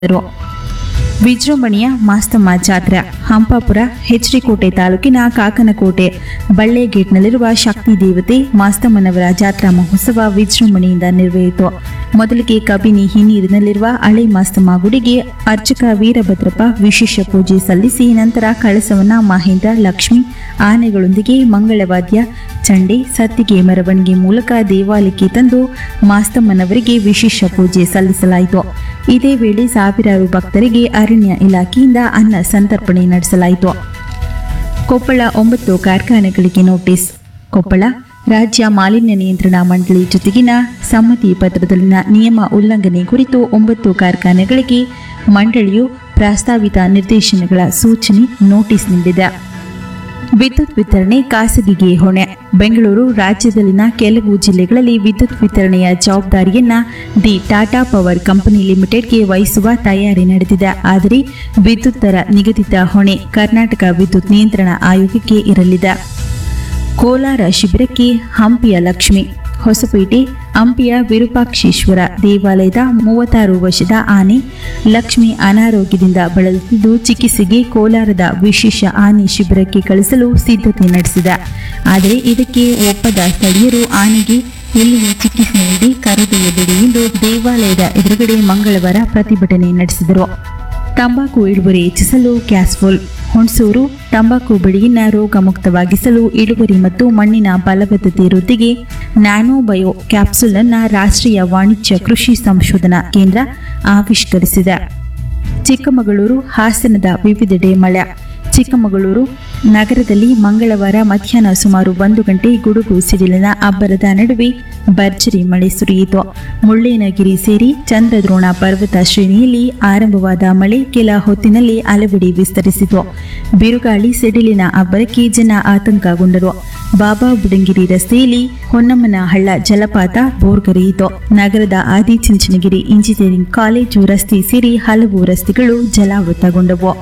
ರು. ವಿಜೃಂಭಣೆಯ ಮಾಸ್ತಮ್ಮ ಜಾತ್ರೆ ಹಂಪಾಪುರ ಹೆಚ್ಡಿಕೋಟೆ ತಾಲೂಕಿನ ಕಾಕನಕೋಟೆ ಬಳ್ಳೆಗೇಟ್ನಲ್ಲಿರುವ ಶಕ್ತಿ ದೇವತೆ ಮಾಸ್ತಮ್ಮನವರ ಜಾತ್ರಾ ಮಹೋತ್ಸವ ವಿಜೃಂಭಣೆಯಿಂದ ನೆರವೇರಿತು ಮೊದಲಿಗೆ ಕಬಿನಿ ಹಿನ್ನೀರಿನಲ್ಲಿರುವ ಹಳೆ ಮಾಸ್ತಮ್ಮ ಗುಡಿಗೆ ಅರ್ಚಕ ವೀರಭದ್ರಪ್ಪ ವಿಶೇಷ ಪೂಜೆ ಸಲ್ಲಿಸಿ ನಂತರ ಕಳಸವನ್ನ ಮಹೇಂದ್ರ ಲಕ್ಷ್ಮಿ ಆನೆಗಳೊಂದಿಗೆ ಮಂಗಳವಾದ್ಯ ಚಂಡೆ ಸತ್ತಿಗೆ ಮೆರವಣಿಗೆ ಮೂಲಕ ದೇವಾಲಯಕ್ಕೆ ತಂದು ಮಾಸ್ತಮ್ಮನವರಿಗೆ ವಿಶೇಷ ಪೂಜೆ ಸಲ್ಲಿಸಲಾಯಿತು ಇದೇ ವೇಳೆ ಸಾವಿರಾರು ಭಕ್ತರಿಗೆ ಅರಣ್ಯ ಇಲಾಖೆಯಿಂದ ಅನ್ನ ಸಂತರ್ಪಣೆ ನಡೆಸಲಾಯಿತು ಕೊಪ್ಪಳ ಒಂಬತ್ತು ಕಾರ್ಖಾನೆಗಳಿಗೆ ನೋಟಿಸ್ ಕೊಪ್ಪಳ ರಾಜ್ಯ ಮಾಲಿನ್ಯ ನಿಯಂತ್ರಣ ಮಂಡಳಿ ಜೊತೆಗಿನ ಸಮ್ಮತಿ ಪತ್ರದಲ್ಲಿನ ನಿಯಮ ಉಲ್ಲಂಘನೆ ಕುರಿತು ಒಂಬತ್ತು ಕಾರ್ಖಾನೆಗಳಿಗೆ ಮಂಡಳಿಯು ಪ್ರಸ್ತಾವಿತ ನಿರ್ದೇಶನಗಳ ಸೂಚನೆ ನೋಟಿಸ್ ನೀಡಿದೆ ವಿದ್ಯುತ್ ವಿತರಣೆ ಖಾಸಗಿಗೆ ಹೊಣೆ ಬೆಂಗಳೂರು ರಾಜ್ಯದಲ್ಲಿನ ಕೆಲವು ಜಿಲ್ಲೆಗಳಲ್ಲಿ ವಿದ್ಯುತ್ ವಿತರಣೆಯ ಜವಾಬ್ದಾರಿಯನ್ನ ದಿ ಟಾಟಾ ಪವರ್ ಕಂಪನಿ ಲಿಮಿಟೆಡ್ಗೆ ವಹಿಸುವ ತಯಾರಿ ನಡೆದಿದೆ ಆದರೆ ವಿದ್ಯುತ್ ದರ ನಿಗದಿತ ಹೊಣೆ ಕರ್ನಾಟಕ ವಿದ್ಯುತ್ ನಿಯಂತ್ರಣ ಆಯೋಗಕ್ಕೆ ಇರಲಿದೆ ಕೋಲಾರ ಶಿಬಿರಕ್ಕೆ ಹಂಪಿಯ ಲಕ್ಷ್ಮಿ ಹೊಸಪೇಟೆ ಹಂಪಿಯ ವಿರೂಪಾಕ್ಷೇಶ್ವರ ದೇವಾಲಯದ ಮೂವತ್ತಾರು ವರ್ಷದ ಆನೆ ಲಕ್ಷ್ಮಿ ಅನಾರೋಗ್ಯದಿಂದ ಬಳಲುತ್ತಿದ್ದು ಚಿಕಿತ್ಸೆಗೆ ಕೋಲಾರದ ವಿಶೇಷ ಆನೆ ಶಿಬಿರಕ್ಕೆ ಕಳಿಸಲು ಸಿದ್ಧತೆ ನಡೆಸಿದೆ ಆದರೆ ಇದಕ್ಕೆ ಒಪ್ಪದ ಸ್ಥಳೀಯರು ಆನೆಗೆ ಇಲ್ಲಿಯೇ ಚಿಕಿತ್ಸೆ ನೀಡಿ ಕರೆದೊಯ್ಯಬೇಡಿ ಎಂದು ದೇವಾಲಯದ ಎದುರುಗಡೆ ಮಂಗಳವಾರ ಪ್ರತಿಭಟನೆ ನಡೆಸಿದರು ತಂಬಾಕು ಇಳುವರಿ ಹೆಚ್ಚಿಸಲು ಕ್ಯಾಸ್ಫುಲ್ ಹುಣಸೂರು ತಂಬಾಕು ಬೆಳೆಯನ್ನ ರೋಗ ಮುಕ್ತವಾಗಿಸಲು ಇಳುವರಿ ಮತ್ತು ಮಣ್ಣಿನ ಫಲವತ್ತತೆ ವೃದ್ಧಿಗೆ ನ್ಯಾನೋ ಬಯೋ ಕ್ಯಾಪ್ಸುಲ್ ಅನ್ನ ರಾಷ್ಟ್ರೀಯ ವಾಣಿಜ್ಯ ಕೃಷಿ ಸಂಶೋಧನಾ ಕೇಂದ್ರ ಆವಿಷ್ಕರಿಸಿದೆ ಚಿಕ್ಕಮಗಳೂರು ಹಾಸನದ ವಿವಿಧೆಡೆ ಮಳೆ ಚಿಕ್ಕಮಗಳೂರು ನಗರದಲ್ಲಿ ಮಂಗಳವಾರ ಮಧ್ಯಾಹ್ನ ಸುಮಾರು ಒಂದು ಗಂಟೆ ಗುಡುಗು ಸಿಡಿಲಿನ ಅಬ್ಬರದ ನಡುವೆ ಭರ್ಜರಿ ಮಳೆ ಸುರಿಯಿತು ಮುಳ್ಳಯ್ಯನಗಿರಿ ಸೇರಿ ಚಂದ್ರದ್ರೋಣ ಪರ್ವತ ಶ್ರೇಣಿಯಲ್ಲಿ ಆರಂಭವಾದ ಮಳೆ ಕೆಲ ಹೊತ್ತಿನಲ್ಲಿ ಅಲೆಬಿಡಿ ವಿಸ್ತರಿಸಿತು ಬಿರುಗಾಳಿ ಸಿಡಿಲಿನ ಅಬ್ಬರಕ್ಕೆ ಜನ ಆತಂಕಗೊಂಡರು ಬಾಬಾ ಬುಡಂಗಿರಿ ರಸ್ತೆಯಲ್ಲಿ ಹೊನ್ನಮ್ಮನ ಹಳ್ಳ ಜಲಪಾತ ಬೋರ್ಗರೆಯಿತು ನಗರದ ಆದಿಚುಂಚನಗಿರಿ ಇಂಜಿನಿಯರಿಂಗ್ ಕಾಲೇಜು ರಸ್ತೆ ಸೇರಿ ಹಲವು ರಸ್ತೆಗಳು ಜಲಾವೃತಗೊಂಡವು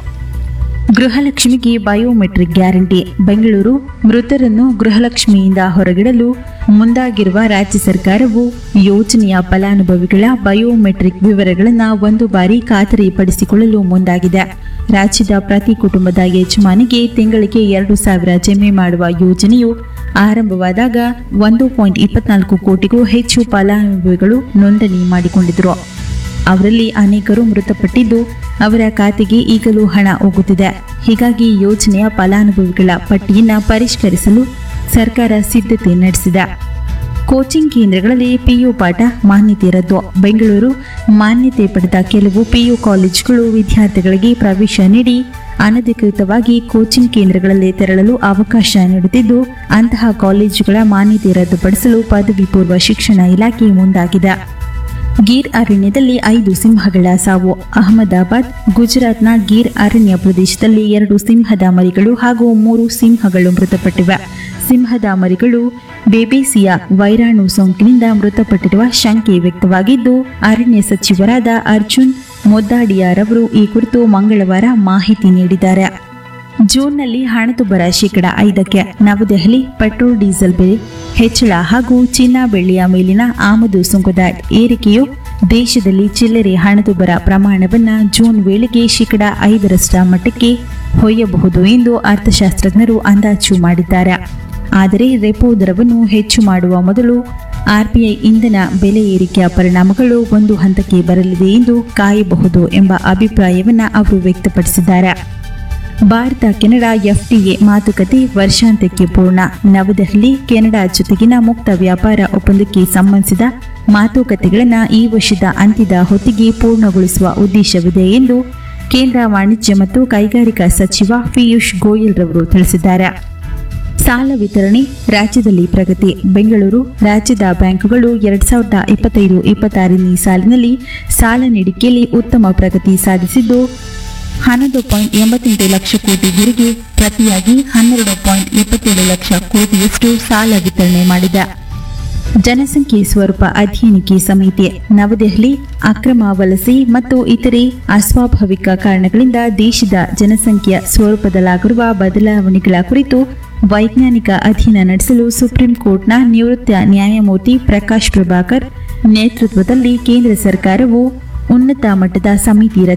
ಗೃಹಲಕ್ಷ್ಮಿಗೆ ಬಯೋಮೆಟ್ರಿಕ್ ಗ್ಯಾರಂಟಿ ಬೆಂಗಳೂರು ಮೃತರನ್ನು ಗೃಹಲಕ್ಷ್ಮಿಯಿಂದ ಹೊರಗಿಡಲು ಮುಂದಾಗಿರುವ ರಾಜ್ಯ ಸರ್ಕಾರವು ಯೋಜನೆಯ ಫಲಾನುಭವಿಗಳ ಬಯೋಮೆಟ್ರಿಕ್ ವಿವರಗಳನ್ನು ಒಂದು ಬಾರಿ ಖಾತರಿಪಡಿಸಿಕೊಳ್ಳಲು ಮುಂದಾಗಿದೆ ರಾಜ್ಯದ ಪ್ರತಿ ಕುಟುಂಬದ ಯಜಮಾನಿಗೆ ತಿಂಗಳಿಗೆ ಎರಡು ಸಾವಿರ ಜಮೆ ಮಾಡುವ ಯೋಜನೆಯು ಆರಂಭವಾದಾಗ ಒಂದು ಪಾಯಿಂಟ್ ಇಪ್ಪತ್ನಾಲ್ಕು ಕೋಟಿಗೂ ಹೆಚ್ಚು ಫಲಾನುಭವಿಗಳು ನೋಂದಣಿ ಮಾಡಿಕೊಂಡಿದ್ದರು ಅವರಲ್ಲಿ ಅನೇಕರು ಮೃತಪಟ್ಟಿದ್ದು ಅವರ ಖಾತೆಗೆ ಈಗಲೂ ಹಣ ಹೋಗುತ್ತಿದೆ ಹೀಗಾಗಿ ಯೋಜನೆಯ ಫಲಾನುಭವಿಗಳ ಪಟ್ಟಿಯನ್ನು ಪರಿಷ್ಕರಿಸಲು ಸರ್ಕಾರ ಸಿದ್ಧತೆ ನಡೆಸಿದೆ ಕೋಚಿಂಗ್ ಕೇಂದ್ರಗಳಲ್ಲಿ ಪಿಯು ಪಾಠ ಮಾನ್ಯತೆ ರದ್ದು ಬೆಂಗಳೂರು ಮಾನ್ಯತೆ ಪಡೆದ ಕೆಲವು ಪಿಯು ಕಾಲೇಜುಗಳು ವಿದ್ಯಾರ್ಥಿಗಳಿಗೆ ಪ್ರವೇಶ ನೀಡಿ ಅನಧಿಕೃತವಾಗಿ ಕೋಚಿಂಗ್ ಕೇಂದ್ರಗಳಲ್ಲಿ ತೆರಳಲು ಅವಕಾಶ ನೀಡುತ್ತಿದ್ದು ಅಂತಹ ಕಾಲೇಜುಗಳ ಮಾನ್ಯತೆ ರದ್ದುಪಡಿಸಲು ಪದವಿ ಪೂರ್ವ ಶಿಕ್ಷಣ ಇಲಾಖೆ ಮುಂದಾಗಿದೆ ಗೀರ್ ಅರಣ್ಯದಲ್ಲಿ ಐದು ಸಿಂಹಗಳ ಸಾವು ಅಹಮದಾಬಾದ್ ಗುಜರಾತ್ನ ಗೀರ್ ಅರಣ್ಯ ಪ್ರದೇಶದಲ್ಲಿ ಎರಡು ಸಿಂಹದ ಮರಿಗಳು ಹಾಗೂ ಮೂರು ಸಿಂಹಗಳು ಮೃತಪಟ್ಟಿವೆ ಸಿಂಹದ ಮರಿಗಳು ಬೇಬೇಸಿಯ ವೈರಾಣು ಸೋಂಕಿನಿಂದ ಮೃತಪಟ್ಟಿರುವ ಶಂಕೆ ವ್ಯಕ್ತವಾಗಿದ್ದು ಅರಣ್ಯ ಸಚಿವರಾದ ಅರ್ಜುನ್ ಮೊದ್ದಾಡಿಯಾರವರು ಈ ಕುರಿತು ಮಂಗಳವಾರ ಮಾಹಿತಿ ನೀಡಿದ್ದಾರೆ ಜೂನ್ನಲ್ಲಿ ಹಣದುಬ್ಬರ ಶೇಕಡ ಐದಕ್ಕೆ ನವದೆಹಲಿ ಪೆಟ್ರೋಲ್ ಡೀಸೆಲ್ ಬೆಲೆ ಹೆಚ್ಚಳ ಹಾಗೂ ಚಿನ್ನ ಬೆಳ್ಳಿಯ ಮೇಲಿನ ಆಮದು ಸುಂಕದ ಏರಿಕೆಯು ದೇಶದಲ್ಲಿ ಚಿಲ್ಲರೆ ಹಣದುಬ್ಬರ ಪ್ರಮಾಣವನ್ನು ಜೂನ್ ವೇಳೆಗೆ ಶೇಕಡ ಐದರಷ್ಟ ಮಟ್ಟಕ್ಕೆ ಹೊಯ್ಯಬಹುದು ಎಂದು ಅರ್ಥಶಾಸ್ತ್ರಜ್ಞರು ಅಂದಾಜು ಮಾಡಿದ್ದಾರೆ ಆದರೆ ರೆಪೋ ದರವನ್ನು ಹೆಚ್ಚು ಮಾಡುವ ಮೊದಲು ಆರ್ಬಿಐ ಇಂಧನ ಬೆಲೆ ಏರಿಕೆಯ ಪರಿಣಾಮಗಳು ಒಂದು ಹಂತಕ್ಕೆ ಬರಲಿದೆ ಎಂದು ಕಾಯಬಹುದು ಎಂಬ ಅಭಿಪ್ರಾಯವನ್ನು ಅವರು ವ್ಯಕ್ತಪಡಿಸಿದ್ದಾರೆ ಭಾರತ ಕೆನಡಾ ಎಫ್ಟಿಎ ಮಾತುಕತೆ ವರ್ಷಾಂತ್ಯಕ್ಕೆ ಪೂರ್ಣ ನವದೆಹಲಿ ಕೆನಡಾ ಜೊತೆಗಿನ ಮುಕ್ತ ವ್ಯಾಪಾರ ಒಪ್ಪಂದಕ್ಕೆ ಸಂಬಂಧಿಸಿದ ಮಾತುಕತೆಗಳನ್ನು ಈ ವರ್ಷದ ಅಂತ್ಯದ ಹೊತ್ತಿಗೆ ಪೂರ್ಣಗೊಳಿಸುವ ಉದ್ದೇಶವಿದೆ ಎಂದು ಕೇಂದ್ರ ವಾಣಿಜ್ಯ ಮತ್ತು ಕೈಗಾರಿಕಾ ಸಚಿವ ಪಿಯೂಷ್ ಗೋಯಲ್ ರವರು ತಿಳಿಸಿದ್ದಾರೆ ಸಾಲ ವಿತರಣೆ ರಾಜ್ಯದಲ್ಲಿ ಪ್ರಗತಿ ಬೆಂಗಳೂರು ರಾಜ್ಯದ ಬ್ಯಾಂಕುಗಳು ಎರಡ್ ಸಾವಿರದ ಇಪ್ಪತ್ತೈದು ಇಪ್ಪತ್ತಾರನೇ ಸಾಲಿನಲ್ಲಿ ಸಾಲ ನೀಡಿಕೆಯಲ್ಲಿ ಉತ್ತಮ ಪ್ರಗತಿ ಸಾಧಿಸಿದ್ದು ಹನ್ನೊಂದು ಪಾಯಿಂಟ್ ಎಂಬತ್ತೆಂಟು ಲಕ್ಷ ಕೋಟಿ ಗುರಿಗೆ ಪ್ರತಿಯಾಗಿ ಹನ್ನೆರಡು ಪಾಯಿಂಟ್ ಇಪ್ಪತ್ತೇಳು ಲಕ್ಷ ಕೋಟಿಯಷ್ಟು ಸಾಲ ವಿತರಣೆ ಮಾಡಿದೆ ಜನಸಂಖ್ಯೆ ಸ್ವರೂಪ ಅಧ್ಯಯನಕ್ಕೆ ಸಮಿತಿ ನವದೆಹಲಿ ಅಕ್ರಮ ವಲಸೆ ಮತ್ತು ಇತರೆ ಅಸ್ವಾಭಾವಿಕ ಕಾರಣಗಳಿಂದ ದೇಶದ ಜನಸಂಖ್ಯೆಯ ಸ್ವರೂಪದಲ್ಲಾಗಿರುವ ಬದಲಾವಣೆಗಳ ಕುರಿತು ವೈಜ್ಞಾನಿಕ ಅಧ್ಯಯನ ನಡೆಸಲು ಸುಪ್ರೀಂ ಕೋರ್ಟ್ನ ನಿವೃತ್ತ ನ್ಯಾಯಮೂರ್ತಿ ಪ್ರಕಾಶ್ ಪ್ರಭಾಕರ್ ನೇತೃತ್ವದಲ್ಲಿ ಕೇಂದ್ರ ಸರ್ಕಾರವು ಉನ್ನತ ಮಟ್ಟದ ಸಮಿತಿ